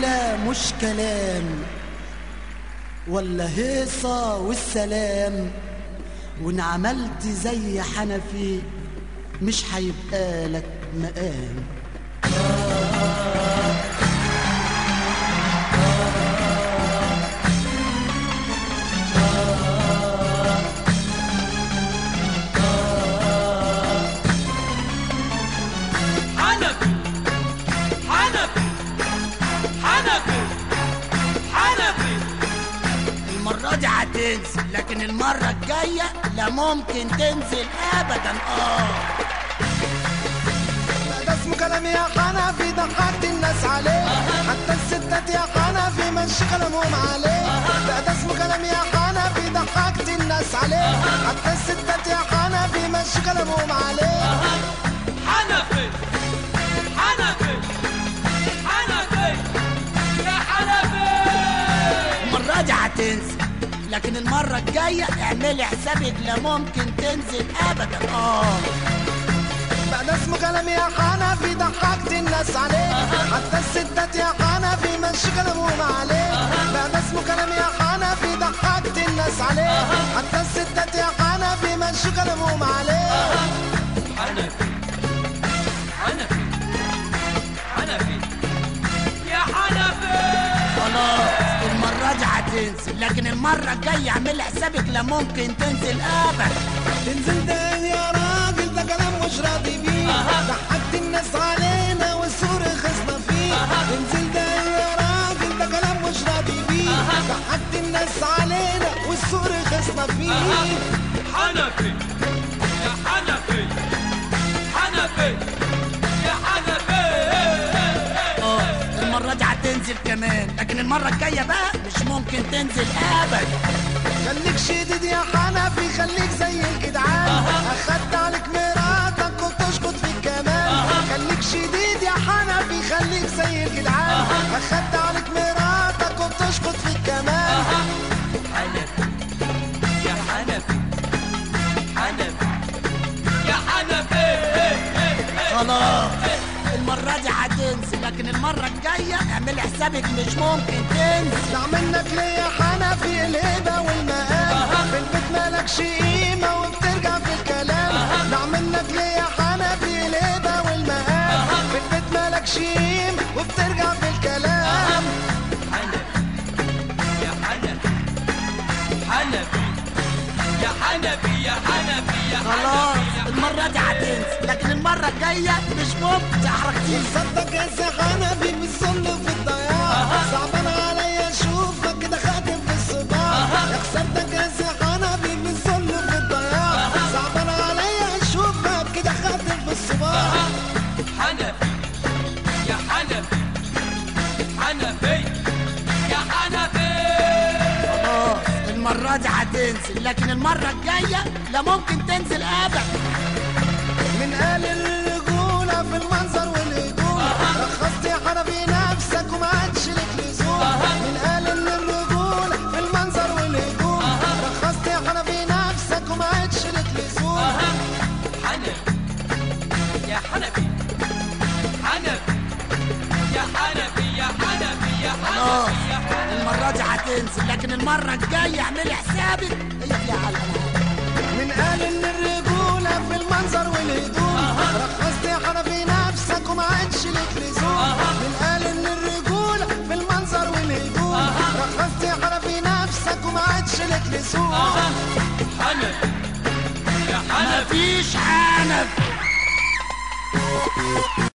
معقولة مش كلام ولا هيصة والسلام وان عملت زي حنفي مش هيبقى لك مقام حنفي حنفي حنفي حنفي المرة دي هتنزل لكن المرة الجاية لا ممكن تنزل ابدا اه ده اسمه كلام يا حنفي ضحكت الناس عليه حتى الستات يا حنفي مشي كلامهم عليه ده ده اسمه كلام يا حنفي ضحكت الناس عليه حتى الستات يا حنفي مشي كلامهم عليه حنفي حنفي حنفي يا حنفي المرة دي هتنزل لكن المرة الجاية اعملي حسابك لا ممكن تنزل ابدا اه بقى ده اسمه كلام يا حنفي ضحكت الناس عليه حتى الستات يا حنفي مشي كلامهم عليه بقى ده اسمه كلام يا حنفي ضحكت الناس عليه حتى الستات يا حنفي مشي كلامهم عليه حنفي حنفي حنفي يا حنفي خلاص المرة دي هتنزل لكن المرة الجاية اعملي حسابك لا ممكن تنزل ابدا تنزل ده يا راجل ده كلام مش راضي بيه ضحكت الناس علينا والسور خصنا فيه تنزل ده يا راجل ده كلام مش راضي بيه ضحكت الناس علينا والسور خصنا فيه حنفي يا حنفي حنفي يا حنفي اه المرة دي هتنزل كمان لكن المرة الجاية بقى مش ممكن تنزل ابدا خليك شديد يا حنفي خليك زي الجدعان اخدت عليك مراتك وتشقط في الكمان خليك شديد يا حنفي خليك زي الجدعان اخدت عليك مراتك وتشقط في الكمان حنفي يا حنفي حنفي يا حنفي خلاص المرة دي هتنزل لكن المرة الجاية اعملي حسابك مش ممكن تنزل دع منك ليه يا حنفي الهبة والمقام في البيت مالكش قيمة وبترجع في الكلام دع منك ليه يا حنفي الهبة والمقام في البيت مالكش قيمة وبترجع في الكلام حنفي يا حنفي حنفي يا حنفي يا حنفي يا خلاص حنفي المرة دي هتنزل لكن المرة الجاية مش ممكن تحركتيش صدق يا سي حنفي بالذل وفي الضياع صعبان عليا اشوفك كده خاتم في الصباح يا خسرتك يا سي حنفي بالذل وفي الضياع صعبان عليا اشوفك كده خاتم في الصباح حنفي يا حنفي حنفي يا حنفي خلاص المرة دي هتنزل لكن المرة الجاية لا ممكن تنزل ابدا من قال الرجولة في المنظر والهدوم رخصت يا حنفي نفسك وما عادش لك لزوم من قال ان الرجولة في المنظر والهدوم رخصت يا حنفي نفسك وما عادش لك لزوم حنفي يا حنفي حنفي يا حنفي يا حنفي يا خلاص حنفي يا حنفي المرة دي هتنزل لكن المرة الجاية اعملي حسابك هي على من قال ان الرجولة في المنظر والهدوم رخصت يا حنفي نفسك وما عادش لك لزوم من قال ان الرجولة في المنظر والهدوم رخصت يا حنفي نفسك وما عادش لك لزوم حنفي يا حنفي مفيش حنف